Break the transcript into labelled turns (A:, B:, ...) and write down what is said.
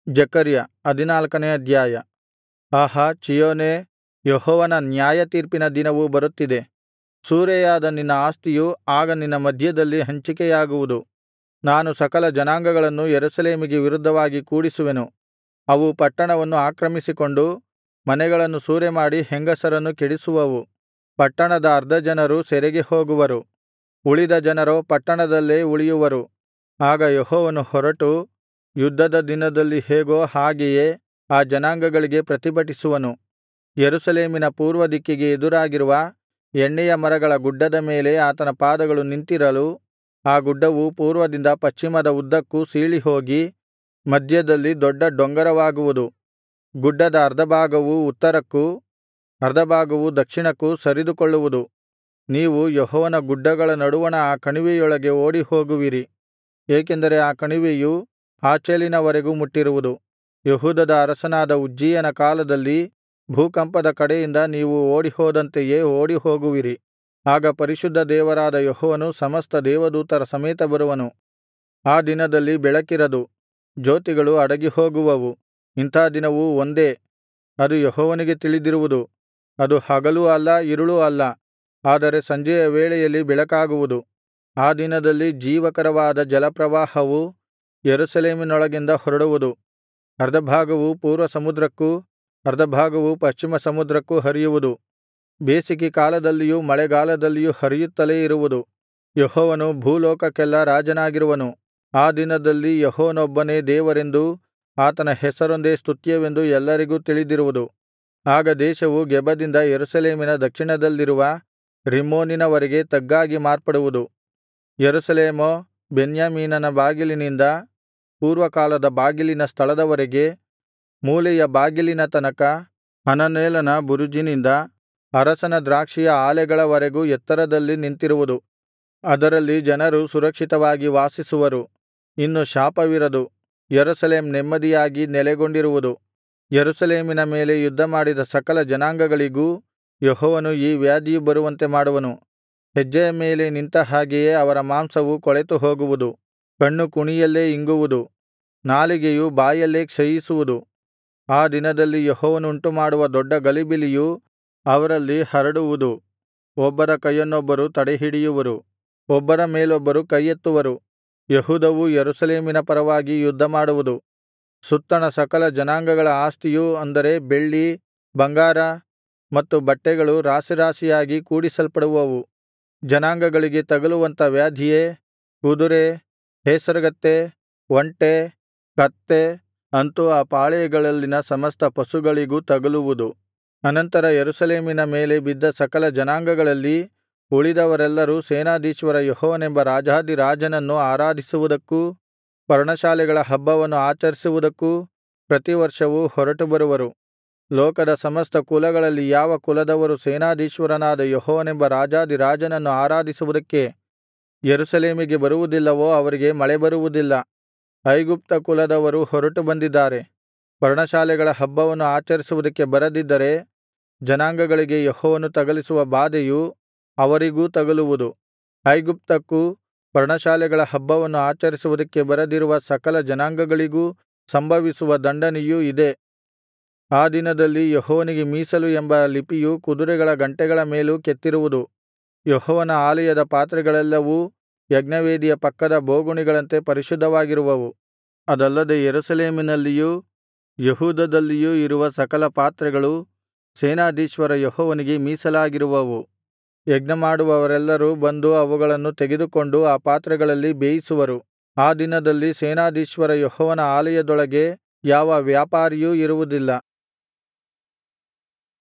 A: ಜೆಕರ್ಯ ಹದಿನಾಲ್ಕನೇ ಅಧ್ಯಾಯ ಆಹಾ ಚೀಯೋನೇ ಯೆಹೋವನ ನ್ಯಾಯತೀರ್ಪಿನ ದಿನವು ಬರುತ್ತಿದೆ ಸೂರೆಯಾದ ನಿನ್ನ ಆಸ್ತಿಯು ಆಗ ನಿನ್ನ ಮಧ್ಯದಲ್ಲಿ ಹಂಚಿಕೆಯಾಗುವುದು ನಾನು ಸಕಲ ಜನಾಂಗಗಳನ್ನು ಯೆರೂಸಲೇಮಿಗೆ ವಿರುದ್ಧವಾಗಿ ಕೂಡಿಸುವೆನು ಅವು ಪಟ್ಟಣವನ್ನು ಆಕ್ರಮಿಸಿಕೊಂಡು ಮನೆಗಳನ್ನು ಸೂರೆಮಾಡಿ ಹೆಂಗಸರನ್ನು ಕೆಡಿಸುವವು ಪಟ್ಟಣದ ಅರ್ಧ ಜನರು ಸೆರೆಗೆ ಹೋಗುವರು ಉಳಿದ ಜನರೋ ಪಟ್ಟಣದಲ್ಲೇ ಉಳಿಯುವರು ಆಗ ಯೆಹೋವನು ಹೊರಟು ಯುದ್ಧದ ದಿನದಲ್ಲಿ ಹೇಗೋ ಹಾಗೆಯೇ ಆ ಜನಾಂಗಗಳಿಗೆ ಪ್ರತಿಭಟಿಸುವನು ಯೆರೂಸಲೇಮಿನ ಪೂರ್ವದಿಕ್ಕಿಗೆ ಎದುರಾಗಿರುವ ಎಣ್ಣೆಯ ಮರಗಳ ಗುಡ್ಡದ ಮೇಲೆ ಆತನ ಪಾದಗಳು ನಿಂತಿರಲು ಆ ಗುಡ್ಡವು ಪೂರ್ವದಿಂದ ಪಶ್ಚಿಮದ ಉದ್ದಕ್ಕೂ ಸೀಳಿಹೋಗಿ ಮಧ್ಯದಲ್ಲಿ ದೊಡ್ಡ ಡೊಂಗರವಾಗುವುದು ಗುಡ್ಡದ ಅರ್ಧಭಾಗವು ಉತ್ತರಕ್ಕೂ ಅರ್ಧಭಾಗವು ದಕ್ಷಿಣಕ್ಕೂ ಸರಿದುಕೊಳ್ಳುವುದು ನೀವು ಯೆಹೋವನ ಗುಡ್ಡಗಳ ನಡುವಣ ಆ ಕಣಿವೆಯೊಳಗೆ ಓಡಿಹೋಗುವಿರಿ ಏಕೆಂದರೆ ಆ ಕಣಿವೆಯು ಆಚೇಲಿನವರೆಗೂ ಮುಟ್ಟಿರುವುದು ಯೆಹೂದದ ಅರಸನಾದ ಉಜ್ಜೀಯನ ಕಾಲದಲ್ಲಿ ಭೂಕಂಪದ ಕಡೆಯಿಂದ ನೀವು ಓಡಿಹೋದಂತೆಯೇ ಓಡಿಹೋಗುವಿರಿ ಆಗ ಪರಿಶುದ್ಧ ದೇವರಾದ ಯೆಹೋವನು ಸಮಸ್ತ ದೇವದೂತರ ಸಮೇತ ಬರುವನು ಆ ದಿನದಲ್ಲಿ ಬೆಳಕಿರದು ಜ್ಯೋತಿಗಳು ಅಡಗಿಹೋಗುವವು ಇಂಥಾ ದಿನವು ಒಂದೇ ಅದು ಯೆಹೋವನಿಗೆ ತಿಳಿದಿರುವುದು ಅದು ಹಗಲೂ ಅಲ್ಲ ಇರುಳೂ ಅಲ್ಲ ಆದರೆ ಸಂಜೆಯ ವೇಳೆಯಲ್ಲಿ ಬೆಳಕಾಗುವುದು ಆ ದಿನದಲ್ಲಿ ಜೀವಕರವಾದ ಜಲಪ್ರವಾಹವು ಯೆರೂಸಲೇಮಿನೊಳಗಿಂದ ಹೊರಡುವುದು ಅರ್ಧಭಾಗವು ಪೂರ್ವ ಸಮುದ್ರಕ್ಕೂ ಅರ್ಧಭಾಗವು ಪಶ್ಚಿಮ ಸಮುದ್ರಕ್ಕೂ ಹರಿಯುವುದು ಬೇಸಿಗೆ ಕಾಲದಲ್ಲಿಯೂ ಮಳೆಗಾಲದಲ್ಲಿಯೂ ಹರಿಯುತ್ತಲೇ ಇರುವುದು ಯೆಹೋವನು ಭೂಲೋಕಕ್ಕೆಲ್ಲಾ ರಾಜನಾಗಿರುವನು ಆ ದಿನದಲ್ಲಿ ಯೆಹೋವನೊಬ್ಬನೇ ದೇವರೆಂದೂ ಆತನ ಹೆಸರೊಂದೇ ಸ್ತುತ್ಯವೆಂದೂ ಎಲ್ಲರಿಗೂ ತಿಳಿದಿರುವುದು ಆಗ ದೇಶವು ಗೆಬದಿಂದ ಯೆರೂಸಲೇಮಿನ ದಕ್ಷಿಣದಲ್ಲಿರುವ ರಿಮ್ಮೋನಿನವರೆಗೆ ತಗ್ಗಾಗಿ ಮಾರ್ಪಡುವುದು ಯೆರೂಸಲೇಮೋ ಬೆನ್ಯಾಮೀನನ ಬಾಗಿಲಿನಿಂದ ಪೂರ್ವಕಾಲದ ಬಾಗಿಲಿನ ಸ್ಥಳದವರೆಗೆ ಮೂಲೆಯ ಬಾಗಿಲಿನ ತನಕ ಹನನೇಲನ ಬುರುಜಿನಿಂದ ಅರಸನ ದ್ರಾಕ್ಷಿಯ ಆಲೆಗಳವರೆಗೂ ಎತ್ತರದಲ್ಲಿ ನಿಂತಿರುವುದು ಅದರಲ್ಲಿ ಜನರು ಸುರಕ್ಷಿತವಾಗಿ ವಾಸಿಸುವರು ಇನ್ನು ಶಾಪವಿರದು ಯೆರೂಸಲೇಮ್ ನೆಮ್ಮದಿಯಾಗಿ ನೆಲೆಗೊಂಡಿರುವುದು ಯೆರೂಸಲೇಮಿನ ಮೇಲೆ ಯುದ್ಧಮಾಡಿದ ಸಕಲ ಜನಾಂಗಗಳಿಗೂ ಯೆಹೋವನು ಈ ವ್ಯಾಧಿಯು ಬರುವಂತೆ ಮಾಡುವನು ಹೆಜ್ಜೆಯ ಮೇಲೆ ನಿಂತ ಹಾಗೆಯೇ ಅವರ ಮಾಂಸವು ಕೊಳೆತು ಹೋಗುವುದು ಕಣ್ಣು ಕುಣಿಯಲ್ಲೇ ಇಂಗುವುದು ನಾಲಿಗೆಯು ಬಾಯಲ್ಲೇ ಕ್ಷಯಿಸುವುದು ಆ ದಿನದಲ್ಲಿ ಯೆಹೋವನು ಉಂಟುಮಾಡುವ ದೊಡ್ಡ ಗಲಿಬಿಲಿಯು ಅವರಲ್ಲಿ ಹರಡುವುದು ಒಬ್ಬರ ಕೈಯನ್ನೊಬ್ಬರು ತಡೆಹಿಡಿಯುವರು ಒಬ್ಬರ ಮೇಲೊಬ್ಬರು ಕೈಯೆತ್ತುವರು ಯೆಹೂದವು ಯೆರೂಸಲೇಮಿನ ಪರವಾಗಿ ಯುದ್ಧಮಾಡುವುದು ಸುತ್ತಣ ಸಕಲ ಜನಾಂಗಗಳ ಆಸ್ತಿಯು ಅಂದರೆ ಬೆಳ್ಳಿ ಬಂಗಾರ ಮತ್ತು ಬಟ್ಟೆಗಳು ರಾಶಿರಾಶಿಯಾಗಿ ಕೂಡಿಸಲ್ಪಡುವವು ಜನಾಂಗಗಳಿಗೆ ತಗಲುವಂಥ ವ್ಯಾಧಿಯೇ ಕುದುರೆ ಹೇಸರಗತ್ತೆ ಒಂಟೆ ಕತ್ತೆ ಅಂತು ಆ ಪಾಳೆಯಗಳಲ್ಲಿನ ಸಮಸ್ತ ಪಶುಗಳಿಗೂ ತಗಲುವುದು ಅನಂತರ ಯೆರೂಸಲೇಮಿನ ಮೇಲೆ ಬಿದ್ದ ಸಕಲ ಜನಾಂಗಗಳಲ್ಲಿ ಉಳಿದವರೆಲ್ಲರೂ ಸೇನಾಧೀಶ್ವರ ಯೆಹೋವನೆಂಬ ರಾಜಾಧಿರಾಜನನ್ನು ಆರಾಧಿಸುವುದಕ್ಕೂ ಪರ್ಣಶಾಲೆಗಳ ಹಬ್ಬವನ್ನು ಆಚರಿಸುವುದಕ್ಕೂ ಪ್ರತಿವರ್ಷವೂ ಹೊರಟು ಬರುವರು ಲೋಕದ ಸಮಸ್ತ ಕುಲಗಳಲ್ಲಿ ಯಾವ ಕುಲದವರು ಸೇನಾಧೀಶ್ವರನಾದ ಯೆಹೋವನೆಂಬ ರಾಜಾಧಿರಾಜನನ್ನು ಆರಾಧಿಸುವುದಕ್ಕೆ ಯೆರೂಸಲೇಮಿಗೆ ಬರುವುದಿಲ್ಲವೋ ಅವರಿಗೆ ಮಳೆ ಬರುವುದಿಲ್ಲ ಐಗುಪ್ತ ಕುಲದವರು ಹೊರಟು ಬಂದಿದ್ದಾರೆ ಪರ್ಣಶಾಲೆಗಳ ಹಬ್ಬವನ್ನು ಆಚರಿಸುವುದಕ್ಕೆ ಬರದಿದ್ದರೆ ಜನಾಂಗಗಳಿಗೆ ಯೆಹೋವನು ತಗಲಿಸುವ ಬಾಧೆಯು ಅವರಿಗೂ ತಗಲುವುದು ಐಗುಪ್ತಕ್ಕೂ ಪರ್ಣಶಾಲೆಗಳ ಹಬ್ಬವನ್ನು ಆಚರಿಸುವುದಕ್ಕೆ ಬರದಿರುವ ಸಕಲ ಜನಾಂಗಗಳಿಗೂ ಸಂಭವಿಸುವ ದಂಡನೆಯೂ ಇದೇ ಆ ದಿನದಲ್ಲಿ ಯೆಹೋವನಿಗೆ ಮೀಸಲು ಎಂಬ ಲಿಪಿಯು ಕುದುರೆಗಳ ಗಂಟೆಗಳ ಮೇಲೂ ಕೆತ್ತಿರುವುದು ಯೆಹೋವನ ಆಲಯದ ಪಾತ್ರೆಗಳೆಲ್ಲವೂ ಯಜ್ಞವೇದಿಯ ಪಕ್ಕದ ಬೋಗುಣಿಗಳಂತೆ ಪರಿಶುದ್ಧವಾಗಿರುವವು ಅದಲ್ಲದೆ ಯೆರೂಸಲೇಮಿನಲ್ಲಿಯೂ ಯೆಹೂದದಲ್ಲಿಯೂ ಇರುವ ಸಕಲ ಪಾತ್ರೆಗಳು ಸೇನಾಧೀಶ್ವರ ಯೆಹೋವನಿಗೆ ಮೀಸಲಾಗಿರುವವು ಯಜ್ಞಮಾಡುವವರೆಲ್ಲರೂ ಬಂದು ಅವುಗಳನ್ನು ತೆಗೆದುಕೊಂಡು ಆ ಪಾತ್ರೆಗಳಲ್ಲಿ ಬೇಯಿಸುವರು ಆ ದಿನದಲ್ಲಿ ಸೇನಾಧೀಶ್ವರ ಯೆಹೋವನ ಆಲಯದೊಳಗೆ ಯಾವ ವ್ಯಾಪಾರಿಯೂ ಇರುವುದಿಲ್ಲ